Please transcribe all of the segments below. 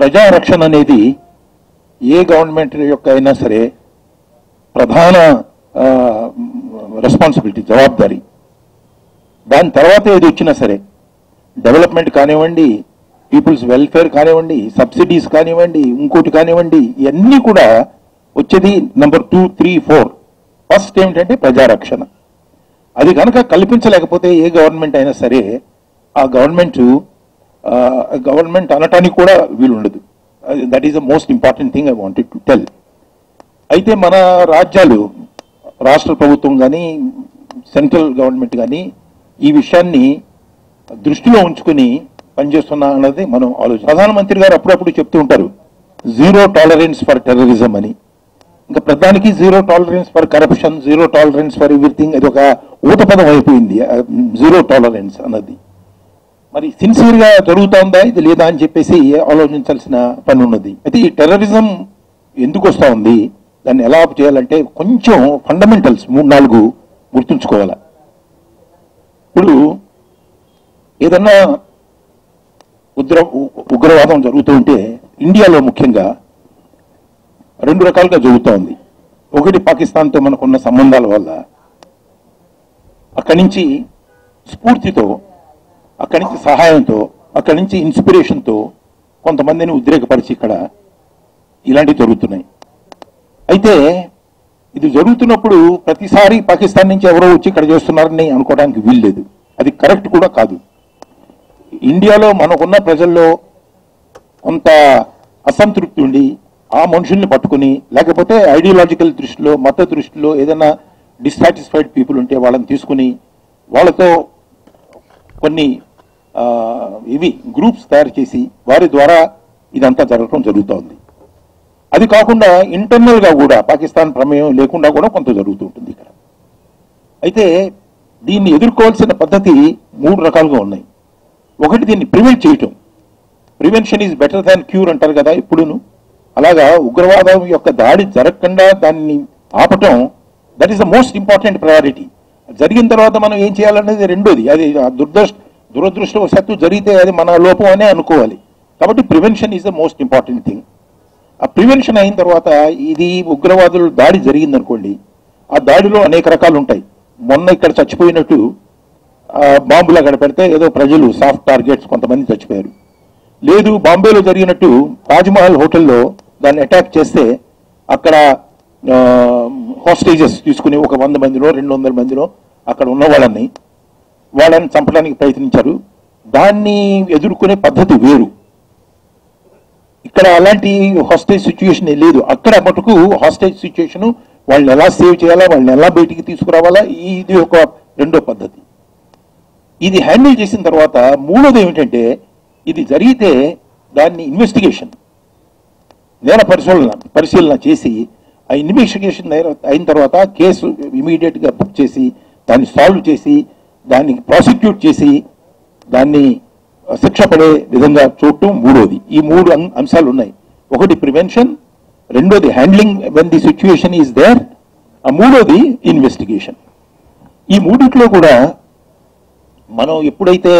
ప్రజారక్షణ అనేది ఏ గవర్నమెంట్ యొక్క అయినా సరే ప్రధాన రెస్పాన్సిబిలిటీ జవాబారి దాని తర్వాత ఏది వచ్చినా సరే డెవలప్మెంట్ కానివ్వండి పీపుల్స్ వెల్ఫేర్ కానివ్వండి సబ్సిడీస్ కానివ్వండి ఇంకోటి కానివ్వండి ఇవన్నీ కూడా వచ్చేది number two three four first ఏమిటంటే ప్రజారక్షణ అది కనుక కల్పించలేకపోతే ఏ గవర్నమెంట్ అయినా సరే ఆ గవర్నమెంట్ గవర్నమెంట్ అనటానికి కూడా వీలుండదు that is the most important thing I wanted to tell అయితే మన రాజ్యాలు రాష్ట్ర ప్రభుత్వం కానీ సెంట్రల్ గవర్నమెంట్ కానీ ఈ విషయాన్ని దృష్టిలో ఉంచుకుని పనిచేస్తున్నా అన్నది మనం ఆలోచన ప్రధానమంత్రి గారు అప్పుడప్పుడు చెప్తూ ఉంటారు జీరో టాలరెన్స్ ఫర్ టెర్రరిజం అని ఇంకా ప్రధానికి zero tolerance for corruption zero tolerance for everything అది ఒక ఊతపదం అయిపోయింది జీరో టాలరెన్స్ అన్నది మరి సిన్సియర్ గా జరుగుతోందా ఇది లేదా అని చెప్పేసి ఆలోచించాల్సిన పని ఉన్నది అయితే ఈ టెర్రరిజం ఎందుకు వస్తా ఉంది దాన్ని ఎలా ఆపు చేయాలంటే కొంచెం ఫండమెంటల్స్ మూడు నాలుగు గుర్తుంచుకోవాలి ఇప్పుడు ఏదన్నా ఉగ్ర ఉగ్రవాదం జరుగుతూ ఉంటే ఇండియాలో ముఖ్యంగా రెండు రకాలుగా జరుగుతూ ఉంది ఒకటి పాకిస్తాన్తో మనకున్న సంబంధాల వల్ల అక్కడి నుంచి స్ఫూర్తితో అక్కడి నుంచి సహాయంతో అక్కడి నుంచి ఇన్స్పిరేషన్తో కొంతమందిని ఉద్రేకపరిచి ఇక్కడ ఇలాంటివి జరుగుతున్నాయి అయితే ఇది జరుగుతున్నప్పుడు ప్రతిసారి పాకిస్తాన్ నుంచి ఎవరో వచ్చి ఇక్కడ చేస్తున్నారని అనుకోవడానికి వీల్లేదు అది కరెక్ట్ కూడా కాదు ఇండియాలో మనకున్న ప్రజల్లో కొంత అసంతృప్తి ఉండి ఆ మనుషుల్ని పట్టుకుని లేకపోతే ఐడియాలజికల్ దృష్టిలో మత దృష్టిలో ఏదైనా డిస్సాటిస్ఫైడ్ పీపుల్ ఉంటే వాళ్ళని తీసుకుని వాళ్ళతో కొన్ని ఆ, ఇవి గ్రూప్స్ తయారు చేసి వారి ద్వారా ఇదంతా జరగడం జరుగుతోంది అది కాకుండా ఇంటర్నల్ గా కూడా పాకిస్తాన్ ప్రమేయం లేకుండా కూడా కొంత జరుగుతూ ఉంటుంది ఇక్కడ అయితే దీన్ని ఎదుర్కోవాల్సిన పద్ధతి మూడు రకాలుగా ఉన్నాయి ఒకటి దీన్ని ప్రివెంట్ చేయటం prevention is better than cure అంటారు కదా ఇప్పుడును అలాగా ఉగ్రవాదం యొక్క దాడి జరగకుండా దాన్ని ఆపటం that is the most important priority జరిగిన తర్వాత మనం ఏం చేయాలనేది రెండోది అది ఆ దురదృష్ట దురదృష్టవశాత్తు జరిగితే అది మన లోపం అనే అనుకోవాలి కాబట్టి prevention is the most important thing ఆ ప్రివెన్షన్ అయిన తర్వాత ఇది ఉగ్రవాదులు దాడి జరిగిందనుకోండి ఆ దాడిలో అనేక రకాలు ఉంటాయి మొన్న ఇక్కడ చచ్చిపోయినట్టు ఆ, బాంబులు అక్కడ పెడితే ఏదో ప్రజలు సాఫ్ట్ టార్గెట్స్ కొంతమంది చచ్చిపోయారు లేదు బాంబేలో జరిగినట్టు తాజ్మహల్ హోటల్లో దాన్ని అటాక్ చేస్తే అక్కడ హాస్టేజెస్ తీసుకుని ఒక వంద మందిలో రెండు వందల మందిలో అక్కడ ఉన్న వాళ్ళని వాళ్ళని చంపడానికి ప్రయత్నించారు దాన్ని ఎదుర్కొనే పద్ధతి వేరు ఇక్కడ అలాంటి హాస్టేజ్ సిచ్యుయేషన్ లేదు అక్కడ మటుకు హాస్టేజ్ సిచ్యుయేషన్ వాళ్ళని ఎలా సేవ్ చేయాలా వాళ్ళని ఎలా బయటికి తీసుకురావాలా ఇది ఒక రెండో పద్ధతి ఇది హ్యాండిల్ చేసిన తర్వాత మూడోది ఏమిటంటే ఇది జరిగితే దాన్ని ఇన్వెస్టిగేషన్ నేర పరిశీలన పరిశీలన చేసి ఆ ఇన్వెస్టిగేషన్ అయిన తర్వాత కేసు ఇమీడియట్ గా బుక్ చేసి దాన్ని సాల్వ్ చేసి దాన్ని ప్రాసిక్యూట్ చేసి దాన్ని శిక్ష పడే విధంగా చూడటం మూడోది ఈ మూడు అం- అంశాలు ఉన్నాయి ఒకటి ప్రివెన్షన్ రెండోది handling when the situation is there ఆ మూడోది ఇన్వెస్టిగేషన్ ఈ మూడిట్లో కూడా మనం ఎప్పుడైతే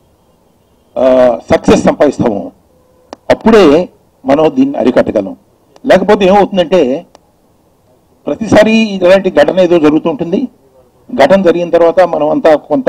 సక్సెస్ సంపాదిస్తామో అప్పుడే మనం దీన్ని అరికట్టగలం లేకపోతే ఏమవుతుందంటే ప్రతిసారి ఇలాంటి ఘటన ఏదో జరుగుతుంటుంది ఘటన జరిగిన తర్వాత మనం అంతా కొంత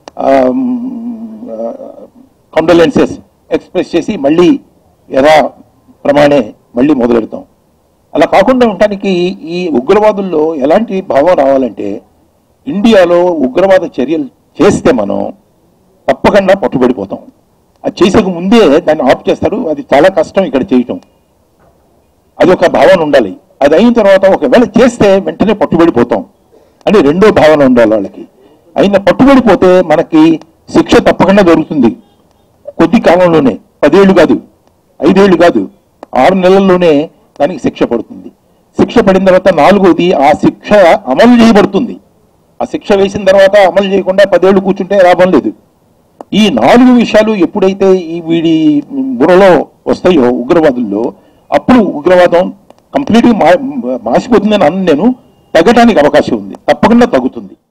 కండోలెన్సెస్ ఎక్స్ప్రెస్ చేసి మళ్ళీ యథా ప్రమాణే మళ్ళీ మొదలెడతాం అలా కాకుండా ఉండటానికి ఈ ఉగ్రవాదుల్లో ఎలాంటి భావం రావాలంటే ఇండియాలో ఉగ్రవాద చర్యలు చేస్తే మనం తప్పకుండా పట్టుబడిపోతాం అది చేసేక ముందే దాన్ని ఆఫ్ చేస్తారు అది చాలా కష్టం ఇక్కడ చేయటం అది ఒక భావన ఉండాలి అది అయిన తర్వాత ఒకవేళ చేస్తే వెంటనే పట్టుబడిపోతాం అని రెండో భావన ఉండాలి వాళ్ళకి అయిన పట్టుబడిపోతే మనకి శిక్ష తప్పకుండా దొరుకుతుంది కొద్ది కాలంలోనే పదేళ్లు కాదు ఐదేళ్లు కాదు ఆరు నెలల్లోనే దానికి శిక్ష పడుతుంది శిక్ష పడిన తర్వాత నాలుగోది ఆ శిక్ష అమలు చేయబడుతుంది ఆ శిక్ష వేసిన తర్వాత అమలు చేయకుండా పదేళ్లు కూర్చుంటే లాభం లేదు ఈ నాలుగు విషయాలు ఎప్పుడైతే ఈ వీడి బుర్రలో వస్తాయో ఉగ్రవాదుల్లో అప్పుడు ఉగ్రవాదం కంప్లీట్గా మా మాసిపోతుందని అన్న నేను తగ్గటానికి అవకాశం ఉంది తప్పకుండా తగ్గుతుంది